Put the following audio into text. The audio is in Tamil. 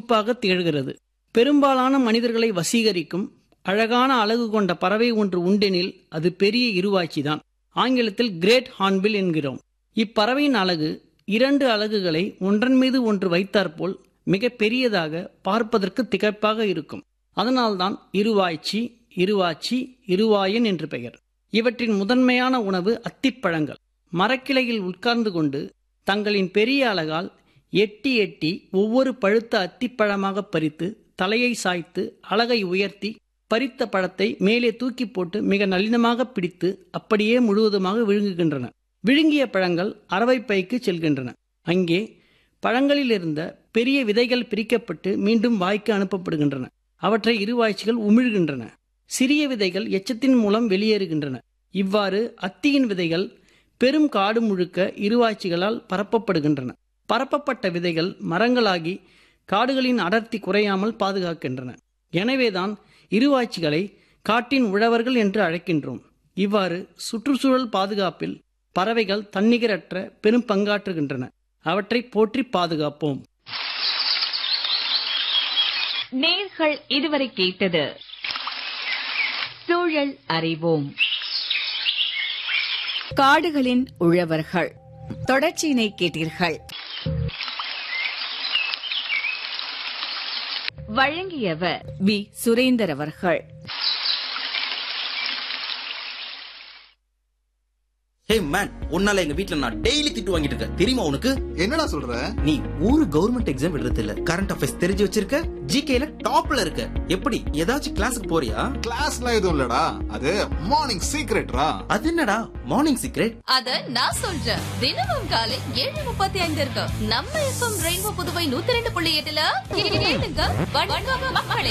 தொகுப்பாக திகழ்கிறது பெரும்பாலான மனிதர்களை வசீகரிக்கும் அழகான அழகு கொண்ட பறவை ஒன்று உண்டெனில் அது பெரிய இருவாய்ச்சிதான் ஆங்கிலத்தில் கிரேட் ஹார்ன்பில் என்கிறோம் இப்பறவையின் அழகு இரண்டு அலகுகளை ஒன்றன் மீது ஒன்று வைத்தாற்போல் மிக பெரியதாக பார்ப்பதற்கு திகைப்பாக இருக்கும் அதனால்தான் இருவாய்ச்சி இருவாச்சி இருவாயன் என்று பெயர் இவற்றின் முதன்மையான உணவு அத்திப்பழங்கள் மரக்கிளையில் உட்கார்ந்து கொண்டு தங்களின் பெரிய அழகால் எட்டி எட்டி ஒவ்வொரு பழுத்த அத்திப்பழமாக பறித்து தலையை சாய்த்து அழகை உயர்த்தி பறித்த பழத்தை மேலே தூக்கி போட்டு மிக நளினமாக பிடித்து அப்படியே முழுவதுமாக விழுங்குகின்றன விழுங்கிய பழங்கள் அரவைப்பைக்கு செல்கின்றன அங்கே பழங்களில் இருந்த பெரிய விதைகள் பிரிக்கப்பட்டு மீண்டும் வாய்க்கு அனுப்பப்படுகின்றன அவற்றை இருவாய்ச்சிகள் உமிழ்கின்றன சிறிய விதைகள் எச்சத்தின் மூலம் வெளியேறுகின்றன இவ்வாறு அத்தியின் விதைகள் பெரும் காடு முழுக்க இருவாய்ச்சிகளால் பரப்பப்படுகின்றன பரப்பப்பட்ட விதைகள் மரங்களாகி காடுகளின் அடர்த்தி குறையாமல் பாதுகாக்கின்றன எனவேதான் இருவாய்ச்சிகளை காட்டின் உழவர்கள் என்று அழைக்கின்றோம் இவ்வாறு சுற்றுச்சூழல் பாதுகாப்பில் பறவைகள் தன்னிகரற்ற பெரும் பங்காற்றுகின்றன அவற்றை போற்றி பாதுகாப்போம் நேர்கள் இதுவரை கேட்டது சூழல் அறிவோம் காடுகளின் உழவர்கள் தொடர்ச்சியினை கேட்டீர்கள் வழங்கியவர் வி சுரேந்தர் அவர்கள் ஹே மேன் உன்னால எங்க வீட்ல நான் டெய்லி திட்டு வாங்கிட்டு இருக்கேன் தெரியுமா உனக்கு என்னடா சொல்ற நீ ஒரு கவர்மெண்ட் எக்ஸாம் எழுதுறது இல்ல கரண்ட் அஃபேர்ஸ் தெரிஞ்சு வச்சிருக்க ஜிகேல டாப்ல இருக்க எப்படி ஏதாச்சும் கிளாஸுக்கு போறியா கிளாஸ்லாம் எதுவும் இல்லடா அது மார்னிங் சீக்ரெட்ரா அது என்னடா மார்னிங் சீக்ரெட் அத நான் சொல்றேன் தினமும் காலை ஏழு முப்பத்தி ஐந்து இருக்கு நம்ம எஃப்எம் ரெயின்போ புதுவை நூத்தி ரெண்டு புள்ளி எட்டுல கேளுங்க வணக்கம் மக்களே